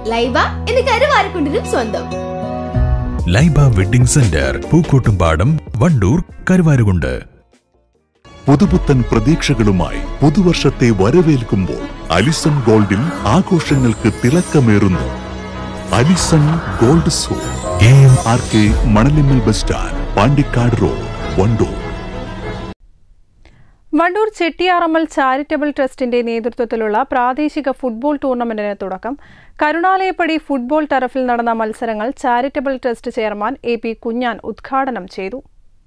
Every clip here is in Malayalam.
ലൈബ എന്ന് കരുവാരക്കുണ്ടിനും സ്വന്തം ലൈബ വെഡിംഗ് സെന്റർ പൂക്കോട്ടുംപാടം വണ്ടൂർ കരുവാരുകുണ്ട് പുതുപുത്തൻ പ്രതീക്ഷകളുമായി പുതുവർഷത്തെ വരവേൽക്കുമ്പോൾ അലിസൺ ഗോൾഡിൽ ആഘോഷങ്ങൾക്ക് തിളക്കമേറുന്നു അലിസൺ ഗോൾഡ് സോ A M R K Manalimmal bus stand Pandikkad road Wandoor Wandoor Chettiyarammal charitable ട്രസ്റ്റിന്റെ നേതൃത്വത്തിലുള്ള പ്രാദേശിക ഫുട്ബോൾ ടൂർണമെന്റിന് തുടക്കം കരുണാലയപ്പടി ഫുട്ബോൾ ടർഫിൽ നടന്ന മത്സരങ്ങൾ charitable trust chairman A P Kunhan ഉദ്ഘാടനം ചെയ്തു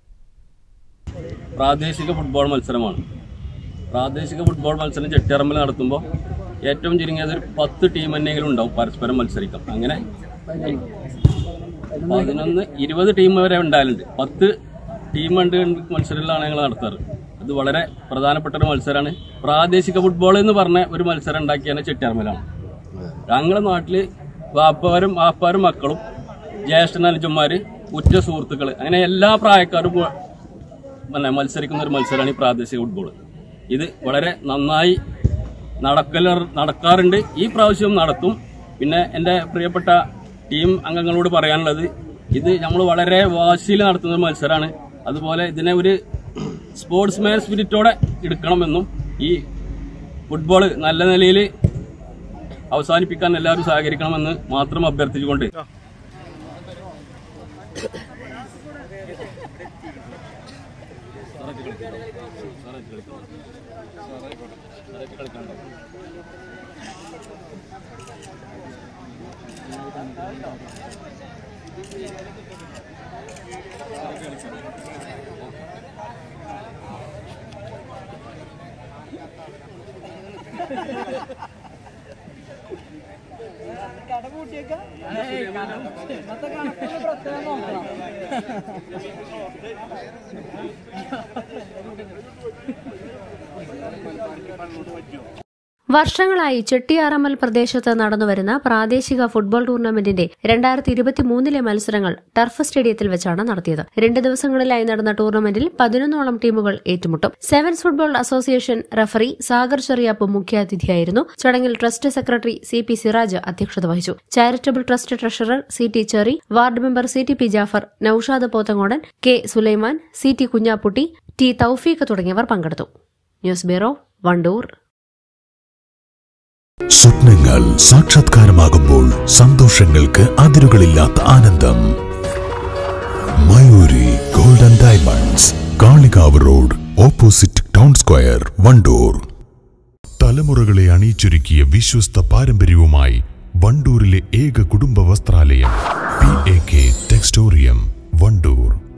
പ്രാദേശിക ഫുട്ബോൾ മത്സരമാണ് പ്രാദേശിക ഫുട്ബോൾ മത്സരം ചെട്ടിയറമ്പിൽ നടത്തുമ്പോൾ ഏറ്റവും ചുരുങ്ങിയത് ഒരു പത്ത് ടീം എന്നെങ്കിലും ഉണ്ടാവും പരസ്പരം മത്സരിക്കാം അങ്ങനെ പതിനൊന്ന് ഇരുപത് ടീം വരെ ഉണ്ടായാലുണ്ട് പത്ത് ടീം ഉണ്ട് മത്സരങ്ങളിലാണ് ഞങ്ങൾ നടത്താറ് അത് വളരെ പ്രധാനപ്പെട്ട ഒരു മത്സരമാണ് പ്രാദേശിക ഫുട്ബോൾ എന്ന് പറഞ്ഞ ഒരു മത്സരം ഉണ്ടാക്കിയാണ് ചെട്ടിയറമ്പിലാണ് ഞങ്ങളുടെ നാട്ടില് വാപ്പാരും വാപ്പാരും മക്കളും ജ്യേഷ്ഠൻ അനുജന്മാര് ഉറ്റ സുഹൃത്തുക്കൾ അങ്ങനെ എല്ലാ പ്രായക്കാരും പോ- പിന്നെ മത്സരിക്കുന്ന ഒരു മത്സരമാണ് ഈ പ്രാദേശിക ഫുട്ബോൾ ഇത് വളരെ നന്നായി നടക്കല നടക്കാറുണ്ട് ഈ പ്രാവശ്യം നടത്തും പിന്നെ എൻ്റെ പ്രിയപ്പെട്ട ടീം അംഗങ്ങളോട് പറയാനുള്ളത് ഇത് നമ്മൾ വളരെ വാശിയിൽ നടത്തുന്ന ഒരു മത്സരമാണ് അതുപോലെ ഇതിനെ ഒരു സ്പോർട്സ്മാൻ സ്പിരിറ്റോടെ എടുക്കണമെന്നും ഈ ഫുട്ബോൾ നല്ല നിലയിൽ അവസാനിപ്പിക്കാൻ എല്ലാവരും സഹകരിക്കണമെന്ന് മാത്രം അഭ്യർത്ഥിച്ചുകൊണ്ട് വർഷങ്ങളായി ചെട്ടിയാറമ്മൽ പ്രദേശത്ത് നടന്നുവരുന്ന പ്രാദേശിക ഫുട്ബോൾ ടൂർണമെന്റിന്റെ രണ്ടായിരത്തി ഇരുപത്തിമൂന്നിലെ മത്സരങ്ങൾ ടർഫ് സ്റ്റേഡിയത്തിൽ വെച്ചാണ് നടത്തിയത് രണ്ട് ദിവസങ്ങളിലായി നടന്ന ടൂർണമെന്റിൽ പതിനൊന്നോളം ടീമുകൾ ഏറ്റുമുട്ടും sevens football association referee Sagar Cheriyapp മുഖ്യാതിഥിയായിരുന്നു ചടങ്ങിൽ trust secretary C P Siraj അധ്യക്ഷത വഹിച്ചു charitable trust treasurer C T Cheri ward member C T P Jafar Naushad Pothangodan K Sulaiman C T Kunhapputty T Thoufeeq തുടങ്ങിയവർ പങ്കെടുത്തു ന്യൂസ് ബ്യൂറോ വണ്ടൂർ സ്വപ്നങ്ങൾ സാക്ഷാത്കാരമാകുമ്പോൾ സന്തോഷങ്ങൾക്ക് അതിരുകളില്ലാത്ത ആനന്ദം Mayuri golden diamonds Kalikavu road opposite town square Wandoor തലമുറകളെ അണിയിച്ചൊരുക്കിയ വിശ്വസ്ത പാരമ്പര്യവുമായി വണ്ടൂരിലെ ഏക കുടുംബ വസ്ത്രാലയം പി എ കെ ടെക്സ്റ്റോ